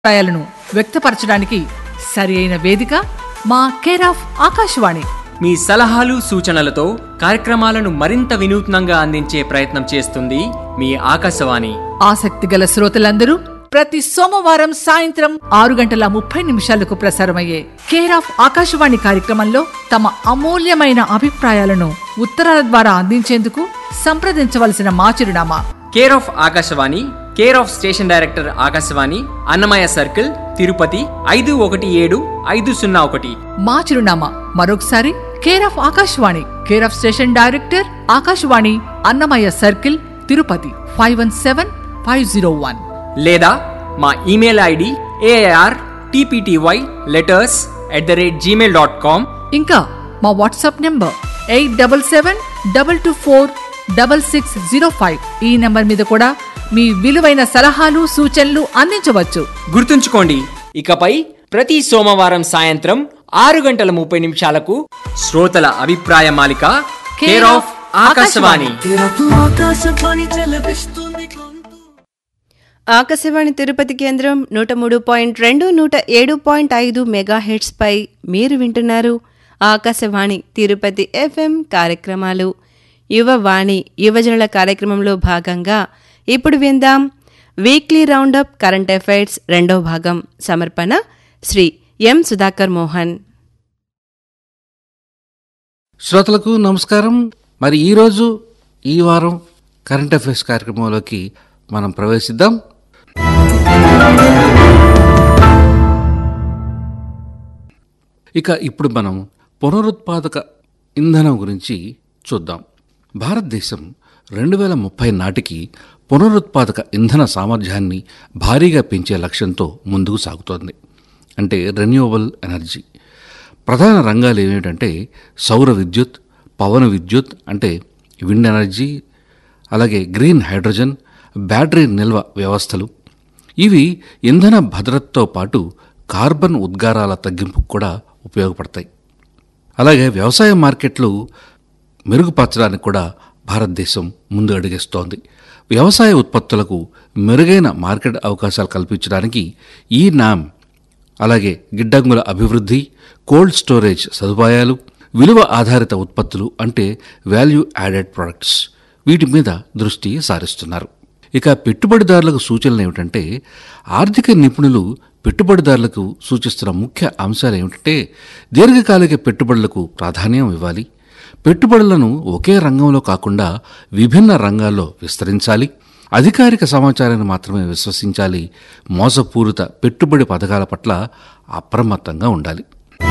అభిప్రాయాలను వ్యక్తపరచడానికి సరి అయిన వేదిక మా కేర్ ఆఫ్ ఆకాశవాణి మీ సలహాలు సూచనలతో కార్యక్రమాలను మరింత వినూత్నంగా అందించే ప్రయత్నం చేస్తుంది మీ ఆకాశవాణి ఆసక్తి గల శ్రోతలందరూ ప్రతి సోమవారం సాయంత్రం ఆరు గంటల ముప్పై నిమిషాలకు ప్రసారమయ్యే కేర్ ఆఫ్ ఆకాశవాణి కార్యక్రమంలో తమ అమూల్యమైన అభిప్రాయాలను ఉత్తరాల ద్వారా అందించేందుకు సంప్రదించవలసిన మా చిరునామా care of Akashvani care of station director Akashvani Annamayya circle Tirupati ఐదు ఒకటి ఏడు ఐదు సున్నా ఒకటి మా చిరునామా మరొకసారి care of Akashvani care of station director Akashvani Annamayya circle Tirupati five one seven five zero one లేదా మా email ID AR TPTY letters at the rate Gmail dot com ఇంకా మా WhatsApp number eight double seven double two four double six zero five ఈ number మీద కూడా మీ విలువైన సలహాలు సూచనలు అందించవచ్చు గుర్తుంచుకోండి ఇకపై ప్రతి సోమవారం సాయంత్రం ఆరు గంటల ముప్పై నిమిషాలకు శ్రోతల అభిప్రాయ మాలిక కేర్ ఆఫ్ ఆకాశవాణి ఆకాశవాణి చెలపిస్తుంది గొంతు ఆకాశవాణి తిరుపతి కేంద్రం నూట మూడు పాయింట్ రెండు నూట ఏడు పాయింట్ ఐదు మెగా పై మీరు వింటున్నారు ఆకాశవాణి తిరుపతి ఎఫ్ఎం కార్యక్రమాలు యువవాణి యువజనుల కార్యక్రమంలో భాగంగా ఇప్పుడు విందాం వీక్లీ రౌండప్ కరెంట్ అఫైర్స్ రెండో భాగం సమర్పణ శ్రీ ఎం సుధాకర్ మోహన్ శ్రోతలకు నమస్కారం మరి ఈరోజు ఈ వారం కరెంట్ అఫైర్స్ కార్యక్రమంలోకి మనం ప్రవేశిద్దాం ఇక ఇప్పుడు మనం పునరుత్పాదక ఇంధనం గురించి చూద్దాం భారతదేశం రెండు వేల ముప్పై నాటికి పునరుత్పాదక ఇంధన సామర్థ్యాన్ని భారీగా పెంచే లక్ష్యంతో ముందుకు సాగుతోంది అంటే రెన్యూవబుల్ ఎనర్జీ ప్రధాన రంగాలు ఏమిటంటే సౌర విద్యుత్ పవన విద్యుత్ అంటే విండ్ ఎనర్జీ అలాగే గ్రీన్ హైడ్రోజన్ బ్యాటరీ నిల్వ వ్యవస్థలు ఇవి ఇంధన భద్రతతో పాటు కార్బన్ ఉద్గారాల తగ్గింపుకు కూడా ఉపయోగపడతాయి అలాగే వ్యవసాయ మార్కెట్లు మెరుగుపరచడానికి కూడా భారతదేశం ముందు అడిగేస్తోంది వ్యవసాయ ఉత్పత్తులకు మెరుగైన మార్కెట్ అవకాశాలు కల్పించడానికి ఈ నామ్ అలాగే గిడ్డంగుల అభివృద్ధి కోల్డ్ స్టోరేజ్ సదుపాయాలు విలువ ఆధారిత ఉత్పత్తులు అంటే వాల్యూ యాడెడ్ ప్రొడక్ట్స్ వీటి మీద దృష్టి సారిస్తున్నారు ఇక పెట్టుబడిదారులకు సూచనలు ఏమిటంటే ఆర్థిక నిపుణులు పెట్టుబడిదారులకు సూచిస్తున్న ముఖ్య అంశాలు ఏమిటంటే దీర్ఘకాలిక పెట్టుబడులకు ప్రాధాన్యం ఇవ్వాలి పెట్టుబడులను ఒకే రంగంలో కాకుండా విభిన్న రంగాల్లో విస్తరించాలి అధికారిక సమాచారాన్ని మాత్రమే విశ్వసించాలి మోసపూరిత పెట్టుబడి పథకాల పట్ల అప్రమత్తంగా ఉండాలి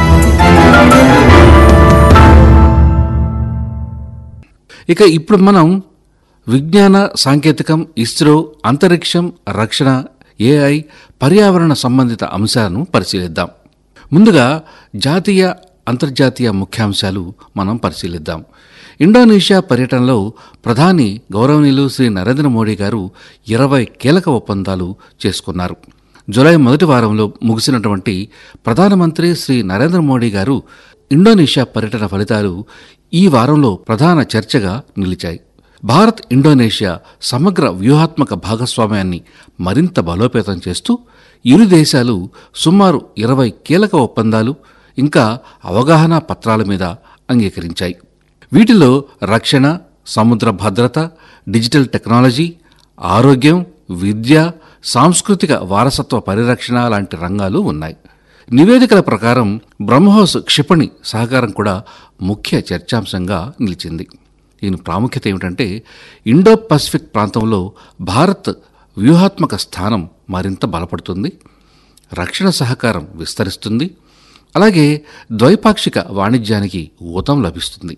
ఇక ఇప్పుడు మనం విజ్ఞాన సాంకేతికం ఇస్రో అంతరిక్షం రక్షణ ఏఐ పర్యావరణ సంబంధిత అంశాలను పరిశీలిద్దాం ముందుగా జాతీయ అంతర్జాతీయ ముఖ్యాంశాలు మనం పరిశీలిద్దాం ఇండోనేషియా పర్యటనలో ప్రధాని గౌరవనీయులు శ్రీ నరేంద్ర మోడీ గారు ఇరవై కీలక ఒప్పందాలు చేసుకున్నారు జులై మొదటి వారంలో ముగిసినటువంటి ప్రధానమంత్రి శ్రీ నరేంద్ర మోడీ గారు ఇండోనేషియా పర్యటన ఫలితాలు ఈ వారంలో ప్రధాన చర్చగా నిలిచాయి భారత్ ఇండోనేషియా సమగ్ర వ్యూహాత్మక భాగస్వామ్యాన్ని మరింత బలోపేతం చేస్తూ ఇరు దేశాలు సుమారు ఇరవై కీలక ఒప్పందాలు ఇంకా అవగాహన పత్రాల మీద అంగీకరించాయి వీటిలో రక్షణ సముద్ర భద్రత డిజిటల్ టెక్నాలజీ ఆరోగ్యం విద్య సాంస్కృతిక వారసత్వ పరిరక్షణ లాంటి రంగాలు ఉన్నాయి నివేదికల ప్రకారం బ్రహ్మోస్ క్షిపణి సహకారం కూడా ముఖ్య చర్చాంశంగా నిలిచింది దీని ప్రాముఖ్యత ఏమిటంటే ఇండో పసిఫిక్ ప్రాంతంలో భారత్ వ్యూహాత్మక స్థానం మరింత బలపడుతుంది రక్షణ సహకారం విస్తరిస్తుంది అలాగే ద్వైపాక్షిక వాణిజ్యానికి ఊతం లభిస్తుంది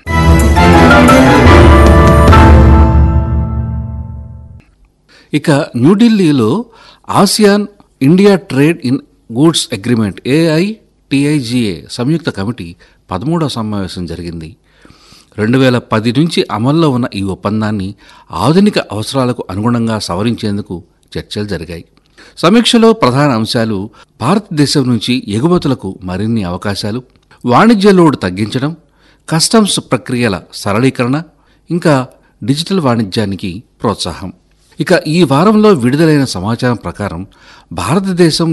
ఇక న్యూఢిల్లీలో ASEAN India trade in goods agreement AI TIGA సంయుక్త కమిటీ పదమూడవ సమావేశం జరిగింది రెండు వేల పది నుంచి అమల్లో ఉన్న ఈ ఒప్పందాన్ని ఆధునిక అవసరాలకు అనుగుణంగా సవరించేందుకు చర్చలు జరిగాయి సమీక్షలో ప్రధాన అంశాలు భారతదేశం నుంచి ఎగుమతులకు మరిన్ని అవకాశాలు వాణిజ్య లోడ్ తగ్గించడం కస్టమ్స్ ప్రక్రియల సరళీకరణ ఇంకా డిజిటల్ వాణిజ్యానికి ప్రోత్సాహం ఇక ఈ వారంలో విడుదలైన సమాచారం ప్రకారం భారతదేశం